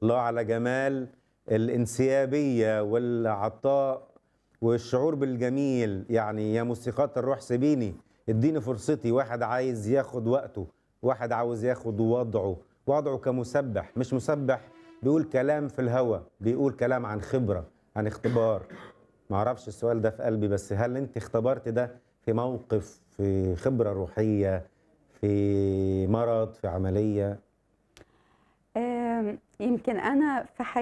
الله على جمال الانسيابية والعطاء والشعور بالجميل يعني يا موسيقات الروح سيبيني اديني فرصتي واحد عايز ياخد وقته واحد عاوز ياخد وضعه وضعه كمسبح مش مسبح بيقول كلام في الهوى بيقول كلام عن خبرة عن اختبار معرفش السؤال ده في قلبي بس هل انت اختبرت ده في موقف في خبرة روحية في مرض في عملية آم، يمكن انا في حياتي